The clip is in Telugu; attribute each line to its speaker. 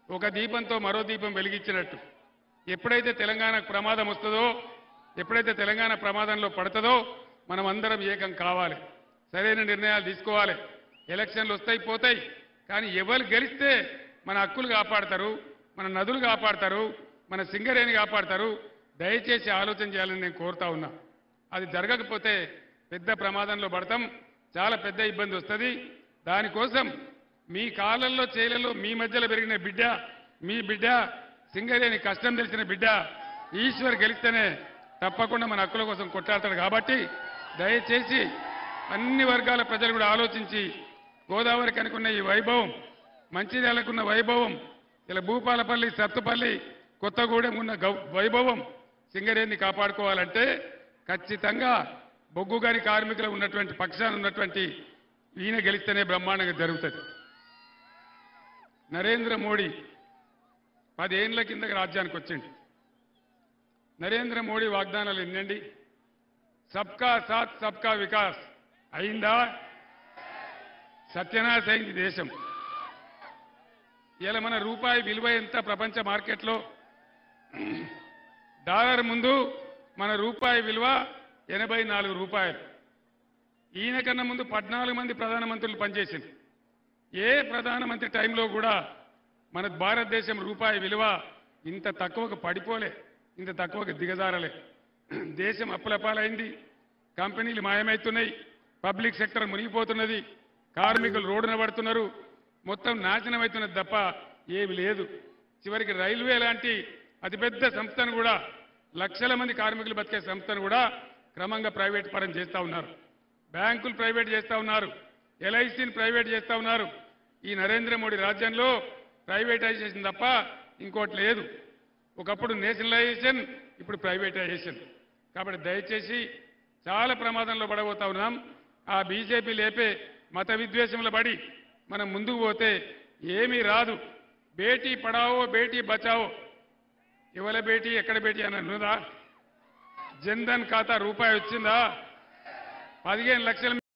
Speaker 1: ఒక దీపంతో మరో దీపం వెలిగించినట్టు ఎప్పుడైతే తెలంగాణకు ప్రమాదం వస్తుందో ఎప్పుడైతే తెలంగాణ ప్రమాదంలో పడుతుందో మనం అందరం ఏకం కావాలి సరైన నిర్ణయాలు తీసుకోవాలి ఎలక్షన్లు వస్తాయి పోతాయి కానీ ఎవరు గెలిస్తే మన హక్కులు కాపాడతారు మన నదులు కాపాడతారు మన సింగరేణి కాపాడతారు దయచేసి ఆలోచన చేయాలని నేను కోరుతా ఉన్నా అది జరగకపోతే పెద్ద ప్రమాదంలో పడతాం చాలా పెద్ద ఇబ్బంది వస్తుంది దానికోసం మీ కాళ్ళల్లో చేలల్లో మీ మధ్యలో పెరిగిన బిడ్డ మీ బిడ్డ సింగరేణి కష్టం తెలిసిన బిడ్డ ఈశ్వర్ గెలిస్తేనే తప్పకుండా మన హక్కుల కోసం కొట్లాడతాడు కాబట్టి దయచేసి అన్ని వర్గాల ప్రజలు కూడా ఆలోచించి గోదావరికి అనుకున్న ఈ వైభవం మంచిర్యాలకున్న వైభవం ఇలా భూపాలపల్లి సత్తుపల్లి కొత్తగూడెం ఉన్న గౌ- వైభవం సింగరేణిని కాపాడుకోవాలంటే ఖచ్చితంగా బొగ్గు గారి కార్మికులు ఉన్నటువంటి పక్షాన ఉన్నటువంటి ఈయన గెలిస్తేనే బ్రహ్మాండంగా జరుగుతుంది నరేంద్ర మోడీ పదేళ్ల కింద రాజ్యానికి వచ్చిండు నరేంద్ర మోడీ వాగ్దానాలు ఎన్నండి సబ్కా సాత్ సబ్కా వికాస్ అయిందా సత్యనాశ అయింది దేశం ఇలా మన రూపాయి విలువ ఎంత ప్రపంచ మార్కెట్లో డాలర్ ముందు మన రూపాయి విలువ ఎనభై నాలుగు రూపాయలు ఈయన కన్నా ముందు పద్నాలుగు మంది ప్రధానమంత్రులు పనిచేసింది ఏ ప్రధానమంత్రి టైంలో కూడా మన భారతదేశం రూపాయి విలువ ఇంత తక్కువకు పడిపోలే ఇంత తక్కువకు దిగజారలే దేశం అప్పులపాలైంది కంపెనీలు మాయమవుతున్నాయి పబ్లిక్ సెక్టర్ మునిగిపోతున్నది కార్మికులు రోడ్డున పడుతున్నారు మొత్తం నాశనం అవుతున్నది తప్ప ఏమి లేదు చివరికి రైల్వే లాంటి అతిపెద్ద సంస్థను కూడా లక్షల మంది కార్మికులు బతికే సంస్థను కూడా క్రమంగా ప్రైవేట్ పరం చేస్తా ఉన్నారు బ్యాంకులు ప్రైవేట్ చేస్తా ఉన్నారు ఎల్ఐసిని ప్రైవేట్ చేస్తా ఉన్నారు ఈ నరేంద్ర మోడీ రాజ్యంలో ప్రైవేటైజేషన్ తప్ప ఇంకోటి లేదు ఒకప్పుడు నేషనలైజేషన్ ఇప్పుడు ప్రైవేటైజేషన్ కాబట్టి దయచేసి చాలా ప్రమాదంలో పడబోతా ఉన్నాం ఆ బీజేపీ లేపే మత విద్వేషంలో పడి మనం ముందుకు పోతే ఏమీ రాదు బేటీ పడావో బేటీ బచావో ఎవల బేటీ ఎక్కడ బేటీ అని ఉన్నదా జన్ధన్ ఖాతా రూపాయి వచ్చిందా పదిహేను లక్షల